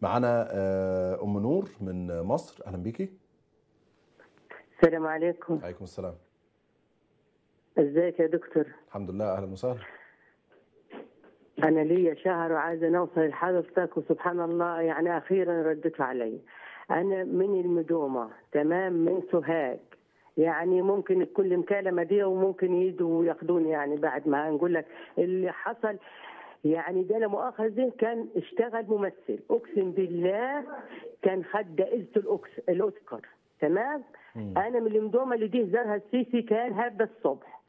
معانا آه، ام نور من مصر اهلا بيكي السلام عليكم عليكم السلام ازيك يا دكتور الحمد لله اهلا وسهلا انا لي شهر وعايزه نوصل لحضرتك وسبحان الله يعني اخيرا ردتوا علي انا من المدومه تمام من سوهاج يعني ممكن كل مكالمه دي وممكن يجوا وياخدوني يعني بعد ما نقول لك اللي حصل يعني ده لا مؤاخذه كان اشتغل ممثل اقسم بالله كان خد جائزه الأوكس الاوسكار تمام مم. انا من المدومه اللي دي زارها السيسي كان هذا الصبح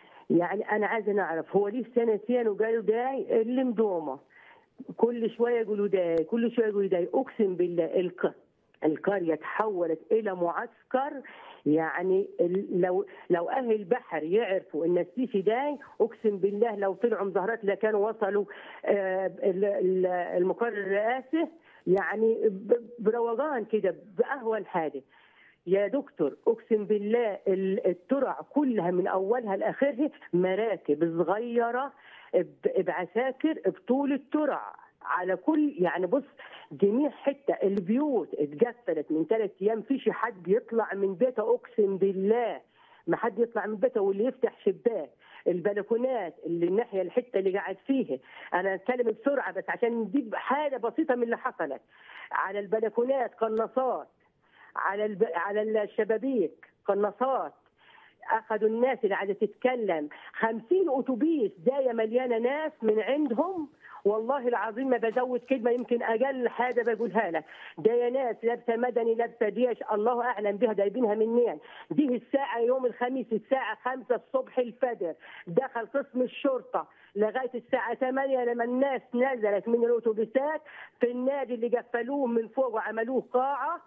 يعني انا عايزه نعرف هو ليه سنتين وقالوا داي اللي مدومه كل شويه يقولوا داي كل شويه يقولوا داي اقسم بالله الق... القريه تحولت الى معسكر يعني ال- لو لو اهل البحر يعرفوا ان السيسي داي اقسم بالله لو طلعوا مظاهرات لكانوا وصلوا آه، ال- ال- المقر الرئاسي يعني ب- بروقان كده باهون حاجه يا دكتور اقسم بالله ال- الترع كلها من اولها لاخرها مراكب صغيره ب- بعساكر بطول الترع على كل يعني بص جميع حته البيوت اتقفلت من ثلاث ايام فيش حد يطلع من بيته اقسم بالله ما حد يطلع من بيته واللي يفتح شباك البلكونات اللي الناحيه الحته اللي قاعد فيها انا اتكلم بسرعه بس عشان نجيب حاجه بسيطه من اللي حصلت على البلكونات قناصات على الب... على الشبابيك قناصات اخذوا الناس اللي قاعده تتكلم خمسين اتوبيس جايه مليانه ناس من عندهم والله العظيم ما بزود كلمه يمكن اقل حاجه بقولها لك جايه ناس لابسه مدني لابسه جيش الله اعلم بها جايبينها منين دي الساعه يوم الخميس الساعه 5 الصبح الفجر دخل قسم الشرطه لغايه الساعه 8 لما الناس نزلت من الاتوبيسات في النادي اللي قفلوه من فوق وعملوه قاعه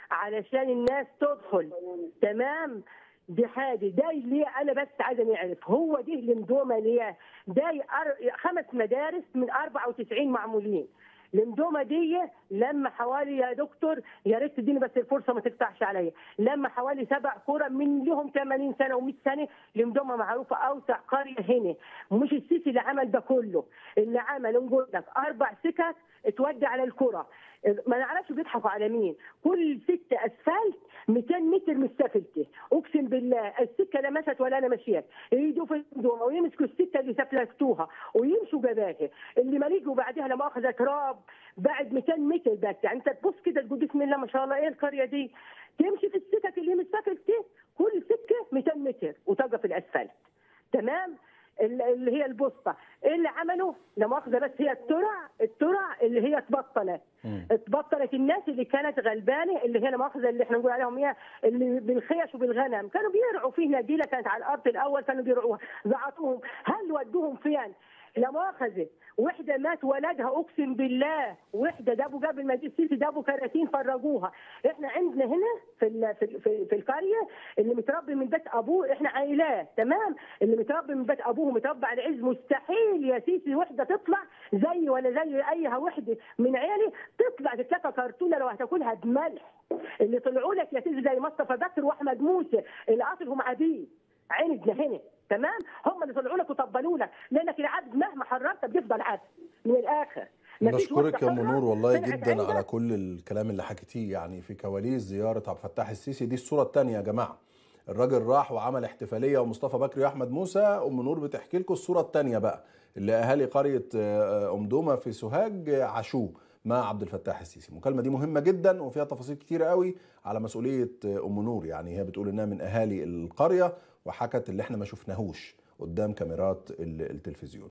علشان الناس تدخل تمام دي حاجه ده ليه انا بس عايزه نعرف هو دي المدومه ليه ده أر- خمس مدارس من 94 معمولين المدومه دي لما حوالي يا دكتور يا ريت تديني بس الفرصه ما تقطعش عليا لما حوالي سبع قرى من لهم 80 سنه و100 سنه المدومه معروفه اوسع قريه هنا مش السيسي اللي عمل ده كله اللي عمل نقول لك اربع سكك تودي على الكره ما نعرفش بيضحكوا على مين كل ست اسفلت 200 متر مستفلته اقسم بالله السكه لا مشت ولا انا مشيت يجوا في الدومه ويمسكوا السكه اللي سفلتوها ويمشوا جباهه اللي ما يجوا بعدها لما اخذ تراب بعد 200 متر بس يعني انت تبص كده تقول بسم الله ما شاء الله ايه القريه دي تمشي في السكك اللي مستفلته كل سكه 200 متر وتقف الاسفلت تمام ال- اللي هي البسطه ايه اللي عملوا لا مؤاخذه بس هي الترع الترع اللي هي اتبطلت مم. اتبطلت الناس اللي كانت غلبانه اللي هي لا مؤاخذه اللي احنا نقول عليهم ايه اللي بالخيش وبالغنم كانوا بيرعوا فيه نجيله كانت على الارض الاول كانوا بيرعوها زعطوهم هل ودوهم فين؟ لا مؤاخذه وحده مات ولدها اقسم بالله وحده جابوا قبل ما يجي السيسي جابوا كراتين فرجوها احنا عندنا هنا في ال في ال في, في القريه اللي متربي من بيت ابوه احنا عائلات تمام اللي متربي من بيت ابوه متربي على عز مستحيل يا سيسي وحده تطلع زي ولا زي اي وحده من عيالي تطلع تتلقى كرتونه لو هتاكلها بملح اللي طلعوا لك يا سيدي زي مصطفى بكر واحمد موسى اللي اصلهم عبيد عندنا هنا تمام هم اللي طلعوا لك وطبلوا لك لانك العبد مهما حررت بيفضل عبد من الاخر مفيش بشكرك يا واحدة ام حرة نور والله طلعت جدا عندك على كل الكلام اللي حكيتيه يعني في كواليس زياره عبد الفتاح السيسي دي الصوره الثانيه يا جماعه الراجل راح وعمل احتفاليه ومصطفى بكري واحمد موسى ام نور بتحكي لكم الصوره الثانيه بقى اللي اهالي قريه آه، ام دومه في سوهاج عاشوه مع عبد الفتاح السيسي المكالمه دي مهمه جدا وفيها تفاصيل كتيره قوي على مسؤوليه آه، ام نور يعني هي بتقول انها من اهالي القريه وحكت اللي احنا ما شفناهوش قدام كاميرات ال- التلفزيون